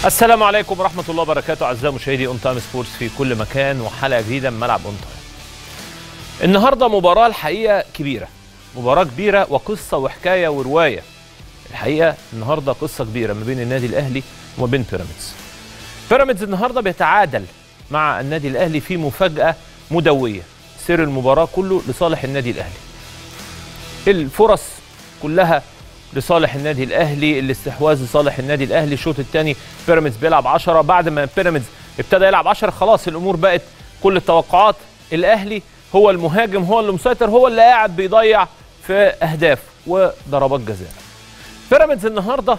السلام عليكم ورحمة الله وبركاته أعزائي مشاهدي أون تايم سبورتس في كل مكان وحلقة جديدة من ملعب أون تايم. النهاردة مباراة الحقيقة كبيرة مباراة كبيرة وقصة وحكاية ورواية الحقيقة النهاردة قصة كبيرة ما بين النادي الأهلي وما بين بيراميدز بيراميدز النهاردة بيتعادل مع النادي الأهلي في مفاجأة مدوية سير المباراة كله لصالح النادي الأهلي الفرص كلها لصالح النادي الاهلي الاستحواذ لصالح النادي الاهلي الشوط الثاني بيراميدز بيلعب 10 بعد ما بيراميدز ابتدى يلعب 10 خلاص الامور بقت كل التوقعات الاهلي هو المهاجم هو اللي مسيطر هو اللي قاعد بيضيع في اهداف وضربات جزاء بيراميدز النهارده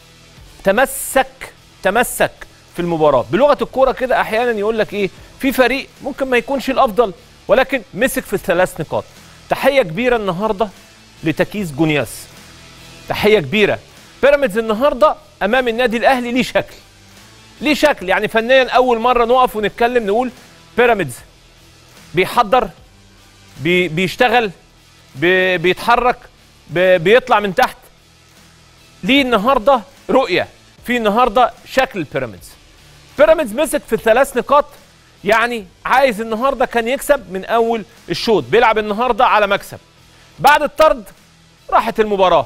تمسك تمسك في المباراه بلغه الكوره كده احيانا يقول لك ايه في فريق ممكن ما يكونش الافضل ولكن مسك في الثلاث نقاط تحيه كبيره النهارده لتكيس جونياس تحيه كبيره بيراميدز النهارده امام النادي الاهلي ليه شكل ليه شكل يعني فنيا اول مره نقف ونتكلم نقول بيراميدز بيحضر بي بيشتغل بي بيتحرك بي بيطلع من تحت ليه النهارده رؤيه في النهارده شكل بيراميدز بيراميدز مسك في الثلاث نقاط يعني عايز النهارده كان يكسب من اول الشوط بيلعب النهارده على مكسب بعد الطرد راحت المباراه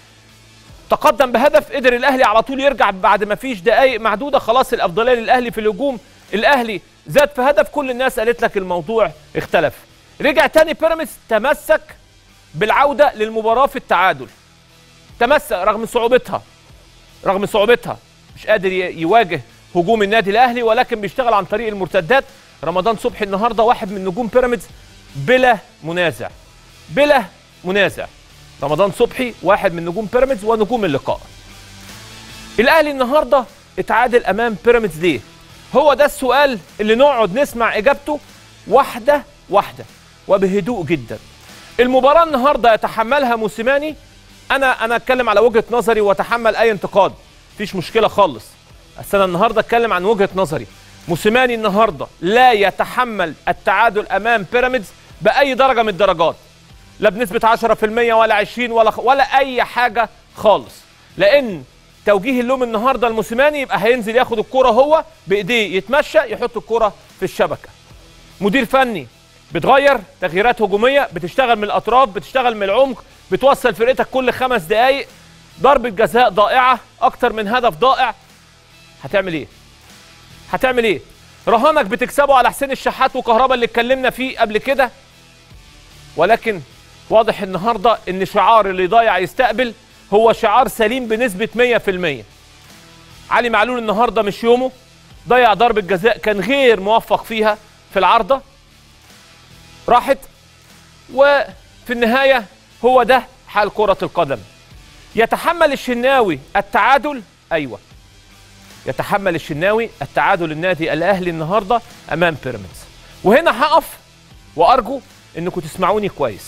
تقدم بهدف قدر الاهلي على طول يرجع بعد ما فيش دقائق معدوده خلاص الافضليه للاهلي في الهجوم الاهلي زاد في هدف كل الناس قالت لك الموضوع اختلف رجع تاني بيراميدز تمسك بالعوده للمباراه في التعادل تمسك رغم صعوبتها رغم صعوبتها مش قادر يواجه هجوم النادي الاهلي ولكن بيشتغل عن طريق المرتدات رمضان صبحي النهارده واحد من نجوم بيراميدز بلا منازع بلا منازع رمضان صبحي واحد من نجوم بيراميدز ونجوم اللقاء الاهلي النهارده اتعادل امام بيراميدز ليه هو ده السؤال اللي نقعد نسمع اجابته واحده واحده وبهدوء جدا المباراه النهارده يتحملها موسيماني انا انا اتكلم على وجهه نظري واتحمل اي انتقاد مفيش مشكله خالص بس انا النهارده اتكلم عن وجهه نظري موسيماني النهارده لا يتحمل التعادل امام بيراميدز باي درجه من الدرجات لا بنسبة 10% ولا 20 ولا ولا أي حاجة خالص لأن توجيه اللوم النهارده الموسيماني يبقى هينزل ياخد الكرة هو بإيديه يتمشى يحط الكرة في الشبكة مدير فني بتغير تغييرات هجومية بتشتغل من الأطراف بتشتغل من العمق بتوصل فرقتك كل خمس دقايق ضربة جزاء ضائعة أكتر من هدف ضائع هتعمل إيه؟ هتعمل إيه؟ رهانك بتكسبه على حسين الشحات وكهربا اللي اتكلمنا فيه قبل كده ولكن واضح النهارده ان شعار اللي ضايع يستقبل هو شعار سليم بنسبه 100% علي معلول النهارده مش يومه ضيع ضربه جزاء كان غير موفق فيها في العارضه راحت وفي النهايه هو ده حال كره القدم يتحمل الشناوي التعادل ايوه يتحمل الشناوي التعادل النادي الاهلي النهارده امام بيراميدز وهنا هقف وارجو انكم تسمعوني كويس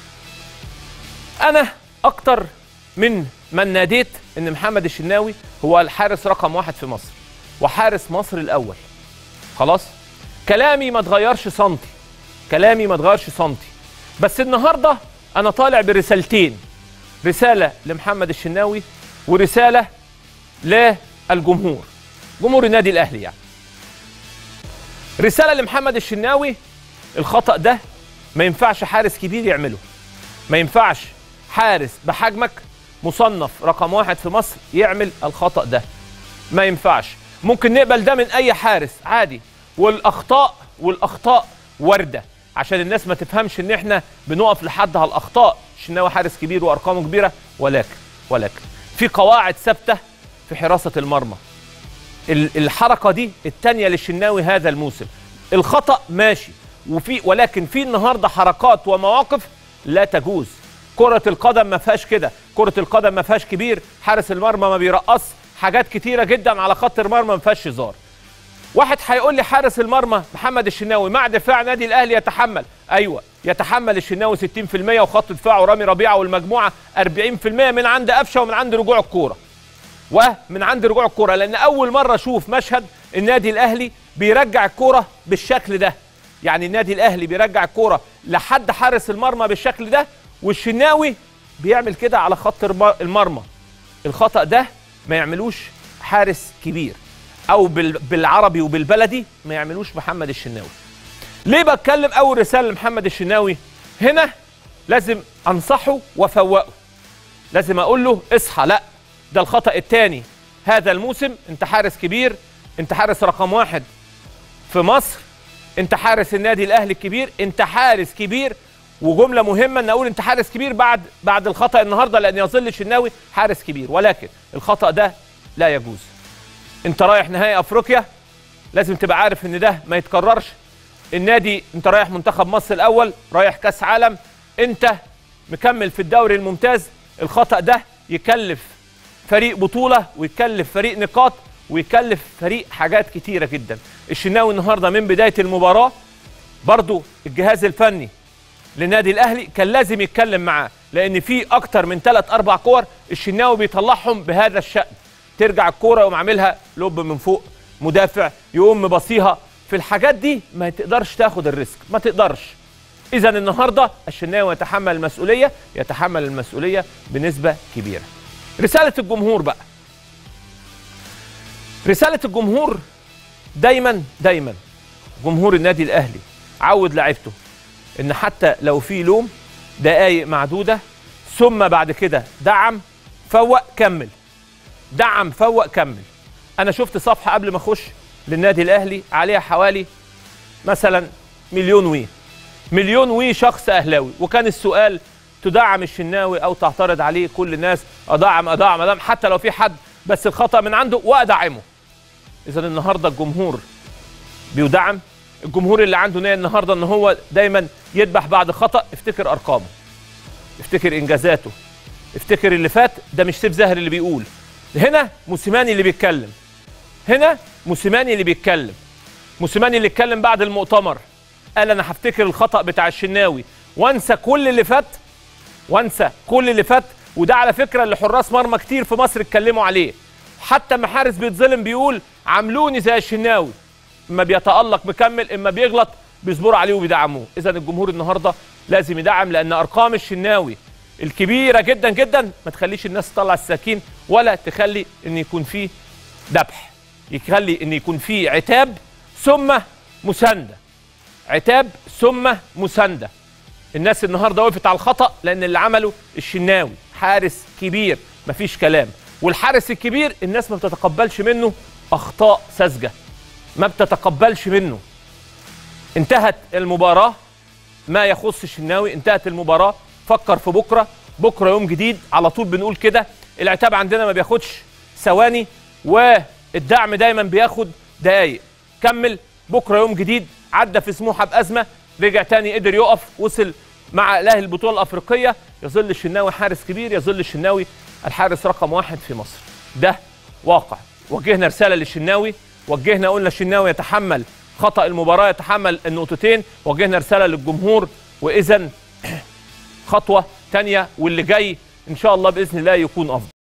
انا اكتر من من ناديت ان محمد الشناوي هو الحارس رقم واحد في مصر وحارس مصر الاول خلاص كلامي ما اتغيرش سنتي كلامي ما اتغيرش سنتي بس النهارده انا طالع برسالتين رساله لمحمد الشناوي ورساله للجمهور جمهور النادي الاهلي يعني رساله لمحمد الشناوي الخطا ده ما ينفعش حارس كبير يعمله ما ينفعش حارس بحجمك مصنف رقم واحد في مصر يعمل الخطأ ده ما ينفعش ممكن نقبل ده من أي حارس عادي والأخطاء والأخطاء واردة عشان الناس ما تفهمش إن إحنا بنقف لحد على الأخطاء الشناوي حارس كبير وأرقامه كبيرة ولكن ولكن في قواعد ثابتة في حراسة المرمى الحركة دي التانية للشناوي هذا الموسم الخطأ ماشي وفي ولكن في النهارده حركات ومواقف لا تجوز كرة القدم ما فيهاش كده كرة القدم ما فيهاش كبير حارس المرمى ما بيرقص حاجات كتيرة جدا على خط المرمى ما فيهاش هزار واحد هيقول لي حارس المرمى محمد الشناوي مع دفاع نادي الاهلي يتحمل ايوه يتحمل الشناوي 60% وخط دفاعه رامي ربيعه والمجموعه 40% من عند قفشه ومن عند رجوع الكوره ومن عند رجوع الكوره لان اول مره اشوف مشهد النادي الاهلي بيرجع الكوره بالشكل ده يعني النادي الاهلي بيرجع الكوره لحد حارس المرمى بالشكل ده والشناوي بيعمل كده على خط المرمى الخطا ده ما يعملوش حارس كبير او بال- بالعربي وبالبلدي ما يعملوش محمد الشناوي ليه بتكلم اول رساله لمحمد الشناوي هنا لازم انصحه وافوقه لازم اقول له اصحى لا ده الخطا الثاني هذا الموسم انت حارس كبير انت حارس رقم واحد في مصر انت حارس النادي الاهلي الكبير انت حارس كبير وجمله مهمه ان اقول انت حارس كبير بعد بعد الخطا النهارده لان يظل الشناوي حارس كبير ولكن الخطا ده لا يجوز انت رايح نهائي افريقيا لازم تبقى عارف ان ده ما يتكررش النادي انت رايح منتخب مصر الاول رايح كاس عالم انت مكمل في الدوري الممتاز الخطا ده يكلف فريق بطوله ويكلف فريق نقاط ويكلف فريق حاجات كتيره جدا الشناوي النهارده من بدايه المباراه برضو الجهاز الفني للنادي الاهلي كان لازم يتكلم معاه لان في اكتر من ثلاث اربع كور الشناوي بيطلعهم بهذا الشان ترجع الكوره يقوم عاملها لوب من فوق مدافع يقوم مبصيها في الحاجات دي ما تقدرش تاخد الريسك ما تقدرش اذا النهارده الشناوي يتحمل المسؤوليه يتحمل المسؤوليه بنسبه كبيره رساله الجمهور بقى رساله الجمهور دايما دايما جمهور النادي الاهلي عود لعيبته ان حتى لو في لوم دقايق معدوده ثم بعد كده دعم فوق كمل دعم فوق كمل انا شفت صفحه قبل ما اخش للنادي الاهلي عليها حوالي مثلا مليون وي مليون وي شخص اهلاوي وكان السؤال تدعم الشناوي او تعترض عليه كل الناس ادعم ادعم ادعم حتى لو في حد بس الخطا من عنده وادعمه اذا النهارده الجمهور بيدعم الجمهور اللي عنده نيه النهارده ان هو دايما يذبح بعد خطا افتكر ارقامه افتكر انجازاته افتكر اللي فات ده مش سيف زاهر اللي بيقول هنا موسيماني اللي بيتكلم هنا موسيماني اللي بيتكلم موسيماني اللي اتكلم بعد المؤتمر قال انا هفتكر الخطا بتاع الشناوي وانسى كل اللي فات وانسى كل اللي فات وده على فكره اللي حراس مرمى كتير في مصر اتكلموا عليه حتى ما حارس بيتظلم بيقول عاملوني زي الشناوي اما بيتالق مكمل اما بيغلط بيصبروا عليه وبيدعموه اذا الجمهور النهارده لازم يدعم لان ارقام الشناوي الكبيره جدا جدا ما تخليش الناس تطلع السكين ولا تخلي ان يكون فيه ذبح يخلي ان يكون فيه عتاب ثم مسانده عتاب ثم مسانده الناس النهارده وقفت على الخطا لان اللي عمله الشناوي حارس كبير مفيش كلام والحارس الكبير الناس ما بتتقبلش منه اخطاء ساذجه ما بتتقبلش منه انتهت المباراه ما يخص الشناوي انتهت المباراه فكر في بكره بكره يوم جديد على طول بنقول كده العتاب عندنا ما بياخدش ثواني والدعم دايما بياخد دقايق كمل بكره يوم جديد عدى في سموحه بازمه رجع تاني قدر يقف وصل مع الاهلي البطوله الافريقيه يظل الشناوي حارس كبير يظل الشناوي الحارس رقم واحد في مصر ده واقع وجهنا رساله للشناوي وجهنا قلنا الشناوي يتحمل خطا المباراه يتحمل النقطتين وجهنا رساله للجمهور واذا خطوه تانية واللي جاي ان شاء الله باذن الله يكون افضل